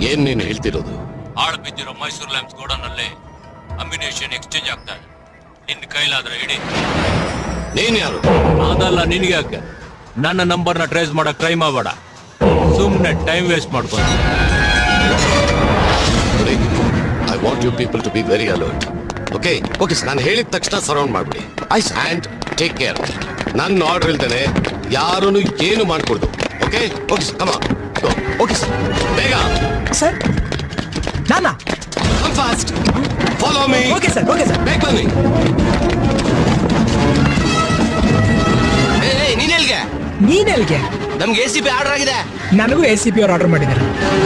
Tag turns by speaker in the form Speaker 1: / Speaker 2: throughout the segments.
Speaker 1: ಏನ್ ನೀನು ಹೇಳ್ತಿರೋದು
Speaker 2: ಹಾಳು ಬಿದ್ದಿರೋ ಮೈಸೂರು ಲ್ಯಾಂಪ್ಸ್ ಗೋಡನಲ್ಲಿ ಅಮ್ಯುನೇಷನ್ ಎಕ್ಸ್ಚೇಂಜ್ ಆಗ್ತಾ ಇದೆ ನಿನ್ನ ಕೈಲಾದ್ರೆ ಇಡಿ
Speaker 1: ನೀನ್ ಯಾರು
Speaker 2: ಅದಲ್ಲ ನಿನಗೆ ಯಾಕೆ ನನ್ನ ನಂಬರ್ನ ಟ್ರೇಸ್ ಮಾಡಕ್ ಟ್ರೈ ಮಾಡಬೇಡ ಸುಮ್ಮನೆ ಟೈಮ್ ವೇಸ್ಟ್ ಮಾಡ್ಕೊಂಡು
Speaker 1: I want you people to be very alert okay okay sir ನಾನು ಹೇಳಿದ ತಕ್ಷಣ ಸರೌಂಡ್ ಮಾಡ್ಬಿಡಿ ಐ ಆ್ಯಂಡ್ ಟೇಕ್ ಕೇರ್ ನನ್ನ ಆರ್ಡರ್ ಇಲ್ದೇನೆ ಯಾರೂ ಏನು ಮಾಡ್ಕೊಡ್ದು okay okay sir come okay sir ಬೇಗ
Speaker 3: ಸರ್ ನಾನಾ
Speaker 1: come fast follow me
Speaker 3: okay sir okay sir
Speaker 1: ಬೇಗ ಬನ್ನಿ
Speaker 4: ನೀನ್ ಎಲ್ಗೆ
Speaker 3: ನೀನೆಲ್ಗೆ
Speaker 4: ನಮ್ಗೆ ಎ ಸಿ ಪಿ ಆರ್ಡರ್ ಆಗಿದೆ
Speaker 3: ನನಗೂ ಎ ಸಿ ಪಿ ಅವ್ರು ಆರ್ಡರ್ ಮಾಡಿದ್ದಾರೆ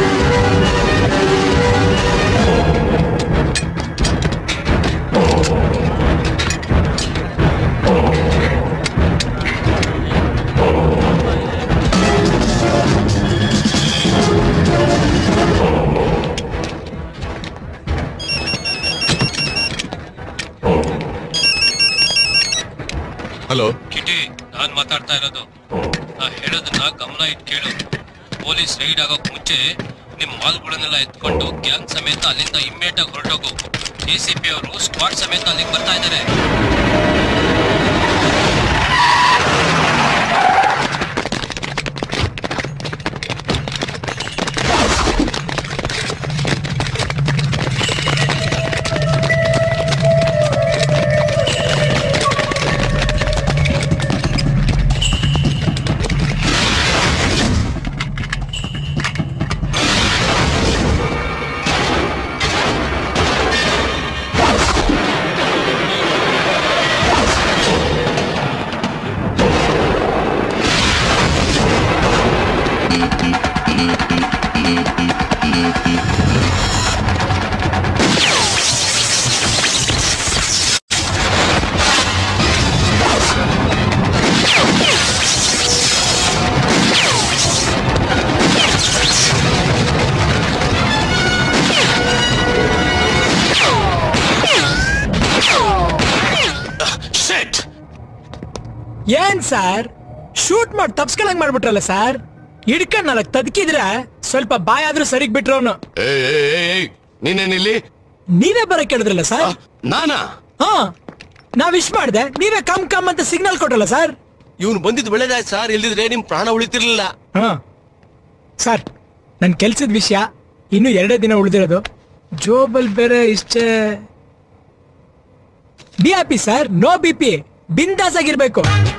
Speaker 5: ಹಲೋ
Speaker 2: ಕಿಟಿ ನಾನ್ ಮಾತಾಡ್ತಾ ಇರೋದು ನಾ ಹೇಳೋದನ್ನ ಗಮನ ಇಟ್ಟು ಕೇಳು ಪೊಲೀಸ್ ರೈಡ್ ಆಗೋಕ್ ಮುಂಚೆ ನಿಮ್ ಮಾಲ್ಗಳನ್ನೆಲ್ಲ ಎತ್ಕೊಂಡು ಗ್ಯಾಂಗ್ ಸಮೇತ ಅಲ್ಲಿಂದ ಇಮ್ಮಿಡಿಯೇಟ್ ಆಗಿ ಹೊರಟೋಗು ಎ ಸಿ ಪಿ ಅವರು ಸ್ಕ್ವಾಡ್ ಸಮೇತ ಅಲ್ಲಿಗೆ ಬರ್ತಾ ಇದ್ದಾರೆ
Speaker 1: ಶೆಟ್
Speaker 3: ಏನ್ ಸರ್ ಶೂಟ್ ಮಾಡಿ ತಪ್ಸ್ಕೊಳಂಗ್ ಮಾಡ್ಬಿಟ್ರಲ್ಲ ಸರ್ ಹಿಡ್ಕೊಂಡ್ ನಾಲ್ಕು ತದ್ಕಿದ್ರೆ ಸ್ವಲ್ಪ ಬಾಯ್ ಆದ್ರೂ ಸರಿಗ್ ಬಿಟ್ರು ಅವನು
Speaker 1: ನೀನೇನಿಲ್ಲಿ
Speaker 3: ನೀವೇ ಬರಕ್ ಹೇಳಿದ್ರಲ್ಲ ಸರ್
Speaker 1: ನಾನಾ
Speaker 3: ಹಾ ನಾ ವಿಶ್ ಮಾಡ್ದೆ ನೀವೇ ಕಮ್ ಕಮ್ ಅಂತ ಸಿಗ್ನಲ್ ಕೊಟ್ರಲ್ಲ ಸರ್
Speaker 4: ಇವ್ನು ಬಂದಿದ್ದು ಒಳ್ಳೇದಾಯ್ತು ಸರ್ ಇಲ್ದಿದ್ರೆ ನಿಮ್ ಪ್ರಾಣ ಉಳಿತಿರ್ಲಿಲ್ಲ
Speaker 3: ಹಾ ಸರ್ ನನ್ ಕೆಲ್ಸದ ವಿಷಯ ಇನ್ನು ಎರಡೇ ದಿನ ಉಳಿದಿರೋದು ಜೋಬಲ್ ಬೇರೆ ಇಷ್ಟೇ B P sir no B P ಬಿಂದಾಸ್ ಆಗಿರ್ಬೇಕು